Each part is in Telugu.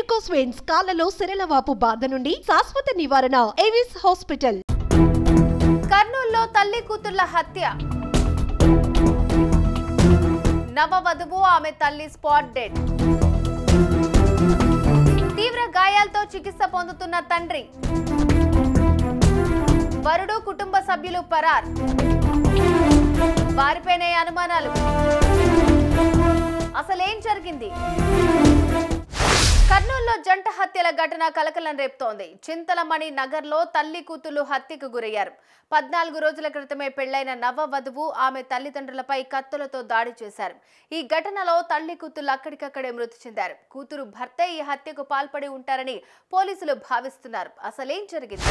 వెరికోస్ వెయిన్స్ కాళ్లలో సిరలవాపు బాధ నుండి శాశ్వత నివారణ ఏవిస్ హాస్పిటల్ కర్నూలులో తల్లి కూతుర్ల హత్య నవవధువు ఆమె తల్లి స్పాట్ డెడ్ తీవ్ర గాయాలతో చికిత్స పొందుతున్న తండ్రి వరుడు కుటుంబ సభ్యులు పరార్ వారిపైనే అనుమానాలు అసలేం జరిగింది కర్నూలులో జంట హత్యల ఘటన కలకలం రేపుతోంది చింతలమణి నగర్లో తల్లి కూతుళ్లు హత్యకు గురయ్యారు పద్నాలుగు రోజుల క్రితమే పెళ్లైన నవ వధువు ఆమె తల్లిదండ్రులపై కత్తులతో దాడి చేశారు ఈ ఘటనలో తల్లి కూతుళ్లు అక్కడికక్కడే మృతి చెందారు కూతురు భర్తే ఈ హత్యకు పాల్పడి ఉంటారని పోలీసులు భావిస్తున్నారు అసలేం జరిగింది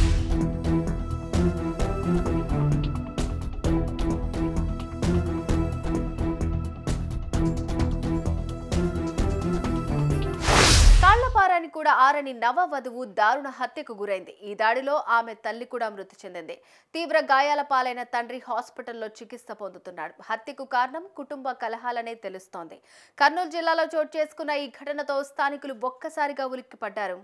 తాళ్లపారాని కూడా ఆరని నవ వధువు దారుణ హత్యకు గురైంది ఈ దాడిలో ఆమె తల్లి కూడా మృతి చెందింది తీవ్ర గాయాల పాలైన తండ్రి హాస్పిటల్లో చికిత్స పొందుతున్నాడు హత్యకు కారణం కుటుంబ కలహాలనే తెలుస్తోంది కర్నూలు జిల్లాలో చోటు చేసుకున్న ఈ ఘటనతో స్థానికులు ఒక్కసారిగా ఉలిక్కిపడ్డారు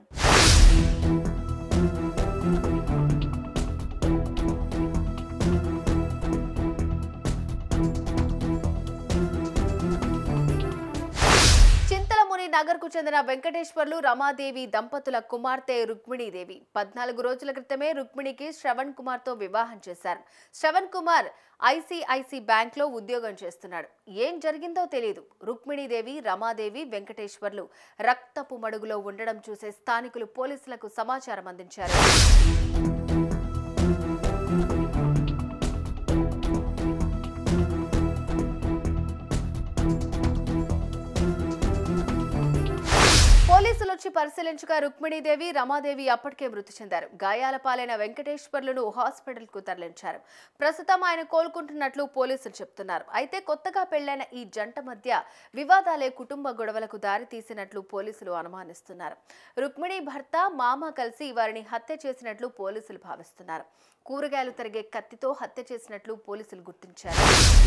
చింతలముని నగర్ కు చెందిన వెంకటేశ్వర్లు రమాదేవి దంపతుల కుమార్తె రుక్మిణీదేవి పద్నాలుగు రోజుల క్రితమే రుక్మిణికి శ్రవణ్ కుమార్ తో వివాహం చేశారు శ్రవణ్ కుమార్ ఐసిఐసి బ్యాంక్ లో ఉద్యోగం చేస్తున్నాడు ఏం జరిగిందో తెలియదు రుక్మిణీదేవి రమాదేవి వెంకటేశ్వర్లు రక్తపు మడుగులో ఉండడం చూసే స్థానికులు పోలీసులకు సమాచారం అందించారు పోలీసులు వచ్చి పరిశీలించగా రుక్మిణీదేవి రమాదేవి అప్పటికే మృతి చెందారు గాయాల పాలైన వెంకటేశ్వర్లను హాస్పిటల్ కు తరలించారు ప్రస్తుతం ఆయన కోలుకుంటున్నట్లు పోలీసులు చెప్తున్నారు అయితే కొత్తగా పెళ్లైన ఈ జంట మధ్య వివాదాలే కుటుంబ గొడవలకు దారి తీసినట్లు పోలీసులు అనుమానిస్తున్నారు రుక్మిణి భర్త మామ కలిసి వారిని హత్య చేసినట్లు పోలీసులు భావిస్తున్నారు కూరగాయలు తరిగే కత్తితో హత్య చేసినట్లు పోలీసులు గుర్తించారు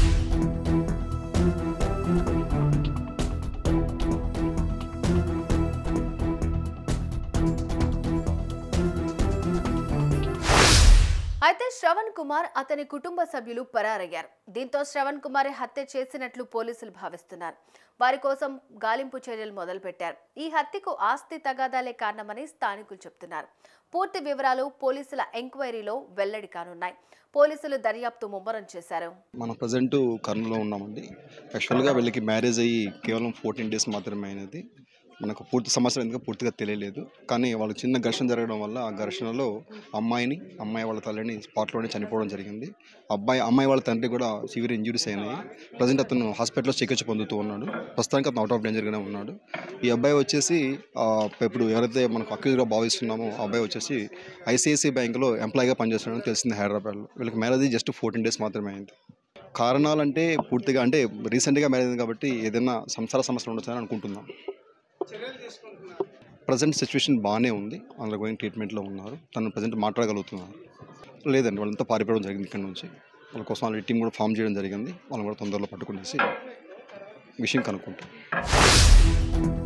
అయితే శ్రవణ్ కుమార్ అతని కుటుంబ సభ్యులు పరారయ్యారు దీంతో శ్రవణ్ కుమార్ హత్య చేసినట్లు పోలీసులు భావిస్తున్నారు వారి కోసం గాలింపు చర్యలు మొదలుపెట్టారు ఈ హత్యకు ఆస్తి తగాదాలే కారణమని స్థానికులు చెబుతున్నారు పూర్తి వివరాలు పోలీసుల ఎంక్వైరీలో వెల్లడి కానున్నాయి పోలీసులు దర్యాప్తు ముమ్మరం చేశారు మనం ప్రజెంట్ కర్నూలులో ఉన్నామండి యాక్చువల్గా వీళ్ళకి మ్యారేజ్ అయ్యి కేవలం ఫోర్టీన్ డేస్ మాత్రమే అయినది మనకు పూర్తి సమస్యలు ఎందుకు పూర్తిగా తెలియలేదు కానీ వాళ్ళు చిన్న ఘర్షణ జరగడం వల్ల ఆ ఘర్షణలో అమ్మాయిని అమ్మాయి వాళ్ళ తల్లిని స్పాట్లోనే చనిపోవడం జరిగింది అబ్బాయి అమ్మాయి వాళ్ళ తండ్రి కూడా సివియర్ ఇంజురీస్ అయినాయి ప్రజెంట్ అతను హాస్పిటల్లో చికిత్స పొందుతూ ఉన్నాడు ప్రస్తుతానికి అతను అవుట్ ఆఫ్ డేంజర్గానే ఉన్నాడు ఈ అబ్బాయి వచ్చేసి ఆ, ఇప్పుడు ఎవరైతే మనకు అక్యూజ్గా భావిస్తున్నామో ఆ అబ్బాయి వచ్చేసి ఐసిఐసిఐ బ్యాంకులో ఎంప్లాయీగా పనిచేస్తున్నాడని తెలిసింది హైదరాబాద్లో వీళ్ళకి మ్యారేజ్ జస్ట్ ఫోర్టీన్ డేస్ మాత్రమే అయింది కారణాలంటే పూర్తిగా అంటే రీసెంట్గా మ్యారేజ్ అయింది కాబట్టి ఏదైనా సంసార సమస్యలు ఉండొచ్చని అనుకుంటున్నాం ప్రజెంట్ సిచ్యువేషన్ బాగానే ఉంది అందులో గోయింగ్ ట్రీట్మెంట్లో ఉన్నారు తను ప్రజెంట్ మాట్లాడగలుగుతున్నారు లేదండి వాళ్ళంతా పారిపోవడం జరిగింది ఇక్కడ నుంచి వాళ్ళ కోసం వాళ్ళ టీం కూడా ఫామ్ చేయడం జరిగింది వాళ్ళని కూడా తొందరలో పట్టుకునేసి విషయం కనుక్కుంటాం